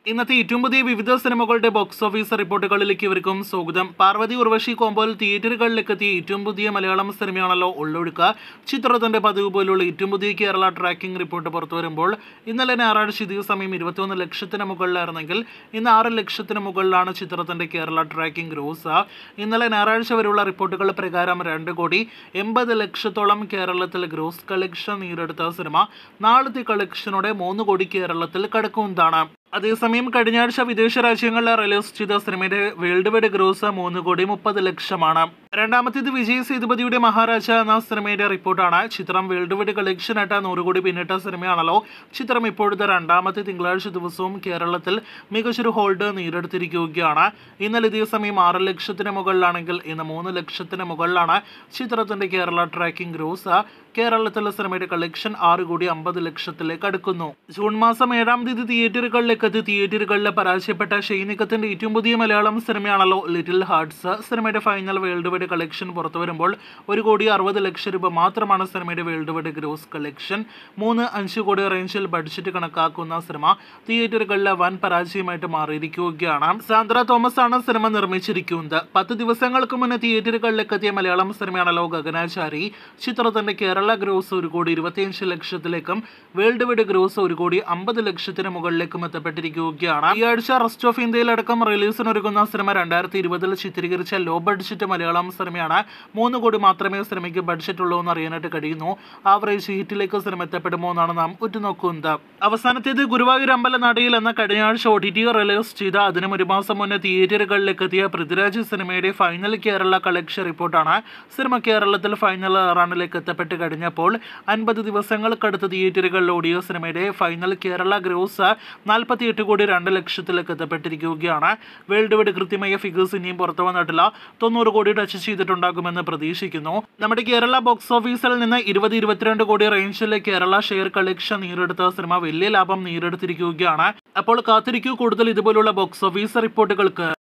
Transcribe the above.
ഇന്നത്തെ ഏറ്റവും പുതിയ വിവിധ സിനിമകളുടെ ബോക്സ് ഓഫീസ് റിപ്പോർട്ടുകളിലേക്ക് ഇവർക്കും സ്വാഗതം പാർവതി ഉർവശി കോമ്പോൽ തിയേറ്ററുകളിലേക്ക് എത്തിയ ഏറ്റവും പുതിയ മലയാളം സിനിമയാണല്ലോ ഉള്ളൊഴുക്ക ചിത്രത്തിന്റെ പതിവ് പോലുള്ള ഏറ്റവും പുതിയ കേരള ട്രാക്കിംഗ് റിപ്പോർട്ട് പുറത്തു വരുമ്പോൾ ഇന്നലെ ഞായറാഴ്ച ഇതേ സമയം ഇരുപത്തിയൊന്ന് ലക്ഷത്തിന് മുകളിലായിരുന്നെങ്കിൽ ഇന്ന് ആറ് ലക്ഷത്തിന് മുകളിലാണ് ചിത്രത്തിന്റെ കേരള ട്രാക്കിംഗ് ഗ്രോസ് ഇന്നലെ ഞായറാഴ്ച വരെയുള്ള റിപ്പോർട്ടുകൾ പ്രകാരം രണ്ട് കോടി എൺപത് ലക്ഷത്തോളം കേരളത്തിൽ ഗ്രോസ് കളക്ഷൻ നേടിയെടുത്ത സിനിമ നാളത്തെ കളക്ഷനോടെ മൂന്ന് കോടി കേരളത്തിൽ കടക്കുന്നതാണ് അതേസമയം കഴിഞ്ഞ ആഴ്ച വിദേശ രാജ്യങ്ങളിൽ റിലീസ് ചെയ്ത സിനിമയുടെ വേൾഡ് വൈഡ് ഗ്രോസ് മൂന്ന് കോടി മുപ്പത് ലക്ഷമാണ് രണ്ടാമത്തേത് വിജയ് സേതുപതിയുടെ മഹാരാജ എന്ന സിനിമയുടെ റിപ്പോർട്ടാണ് ചിത്രം വേൾഡ് വൈഡ് കളക്ഷൻ ആയിട്ട് നൂറ് കോടി പിന്നിട്ട സിനിമയാണല്ലോ ചിത്രം ഇപ്പോഴത്തെ രണ്ടാമത്തെ തിങ്കളാഴ്ച ദിവസവും കേരളത്തിൽ മികച്ചൊരു ഹോൾഡ് നേടിയെടുത്തിരിക്കുകയാണ് ഇന്നലെ ഇതേ സമയം ആറ് ലക്ഷത്തിന് മുകളിലാണെങ്കിൽ ഇന്ന് മൂന്ന് ലക്ഷത്തിന് മുകളിലാണ് ചിത്രത്തിന്റെ കേരള ട്രാക്കിംഗ് ഗ്രോസ് കേരളത്തിലെ സിനിമയുടെ കളക്ഷൻ ആറ് കോടി അമ്പത് ലക്ഷത്തിലേക്ക് അടുക്കുന്നു ജൂൺ മാസം ഏഴാം തീയതി തിയേറ്ററുകളിലേക്ക് എത്തി തിയേറ്ററുകളിൽ പരാജയപ്പെട്ട ഷൈനികത്തിന്റെ ഏറ്റവും പുതിയ മലയാളം സിനിമയാണല്ലോ ലിറ്റിൽ ഹാർട്സ് സിനിമയുടെ ഫൈനൽ വേൾഡ് വൈഡ് കളക്ഷൻ പുറത്തു വരുമ്പോൾ ഒരു കോടി അറുപത് ലക്ഷം രൂപ മാത്രമാണ് സിനിമയുടെ വേൾഡ് വൈഡ് ഗ്രോസ് കളക്ഷൻ മൂന്ന് അഞ്ച് കോടി റേഞ്ചിൽ ബഡ്ജറ്റ് കണക്കാക്കുന്ന സിനിമ തിയേറ്ററുകളിലെ വൻ പരാജയമായിട്ട് മാറിയിരിക്കുകയാണ് സാന്ദ്ര തോമസ് ആണ് സിനിമ നിർമ്മിച്ചിരിക്കുന്നത് പത്ത് ദിവസങ്ങൾക്ക് മുന്നേ തിയേറ്ററുകളിലേക്ക് എത്തിയ മലയാളം സിനിമയാണല്ലോ ഗഗനാചാരി ചിത്രത്തിന്റെ കേരള ഗ്രോസ് ഒരു കോടി ഇരുപത്തിയഞ്ച് ലക്ഷത്തിലേക്കും വേൾഡ് വൈഡ് ഗ്രോസ് ഒരു കോടി അമ്പത് ലക്ഷത്തിന് മുകളിലേക്കും എത്തപ്പെട്ടിരിക്കുകയാണ് ഈ ആഴ്ച റെസ്റ്റ് ഓഫ് ഇന്ത്യയിലടക്കം റിലീസിനൊരുങ്ങുന്ന സിനിമ രണ്ടായിരത്തി ഇരുപതിൽ ചിത്രീകരിച്ച ലോ ബഡ്ജറ്റ് മലയാളം സിനിമയാണ് മൂന്ന് കോടി മാത്രമേ സിനിമയ്ക്ക് ബഡ്ജറ്റ് ഉള്ളൂ എന്ന് അറിയാനായിട്ട് കഴിയുന്നു ആവറേജ് ഹിറ്റിലേക്ക് സിനിമ എത്തപ്പെടുമോ എന്നാണ് നാം ഉറ്റുനോക്കുന്നത് അവസാനത്തേത് ഗുരുവായൂർ അമ്പലനടയിൽ എന്ന കഴിഞ്ഞ ആഴ്ച ഒ ടി ടി റിലീസ് ചെയ്ത അതിനും ഒരു മാസം മുന്നേ തിയേറ്ററുകളിലേക്ക് എത്തിയ പൃഥ്വിരാജ് സിനിമയുടെ ഫൈനൽ കേരള കളക്ഷൻ റിപ്പോർട്ടാണ് സിനിമ കേരളത്തിൽ ഫൈനൽ റണ്ണിലേക്ക് എത്തപ്പെട്ട് കഴിഞ്ഞപ്പോൾ അൻപത് ദിവസങ്ങൾക്കടുത്ത് തിയേറ്ററുകളിൽ ഓടിയ സിനിമയുടെ ഫൈനൽ കേരള ഗ്രോസ് നാൽപ്പത്തിയെട്ട് കോടി രണ്ട് ലക്ഷത്തിലേക്ക് എത്തപ്പെട്ടിരിക്കുകയാണ് വേൾഡ് വൈഡ് കൃത്യമായ ഫിഗേഴ്സ് ഇനിയും പുറത്തു വന്നിട്ടില്ല തൊണ്ണൂറ് കോടി ടച്ച് ചെയ്തിട്ടുണ്ടാകുമെന്ന് പ്രതീക്ഷിക്കുന്നു നമ്മുടെ കേരള ബോക്സ് ഓഫീസിൽ നിന്ന് ഇരുപത് ഇരുപത്തിരണ്ട് കോടി റേഞ്ചിലെ കേരള ഷെയർ കളക്ഷൻ നേടിയെടുത്ത സിനിമ വലിയ ലാഭം നേടിയെടുത്തിരിക്കുകയാണ് അപ്പോൾ കാത്തിരിക്കൂ കൂടുതൽ ഇതുപോലുള്ള ബോക്സ് ഓഫീസ് റിപ്പോർട്ടുകൾക്ക്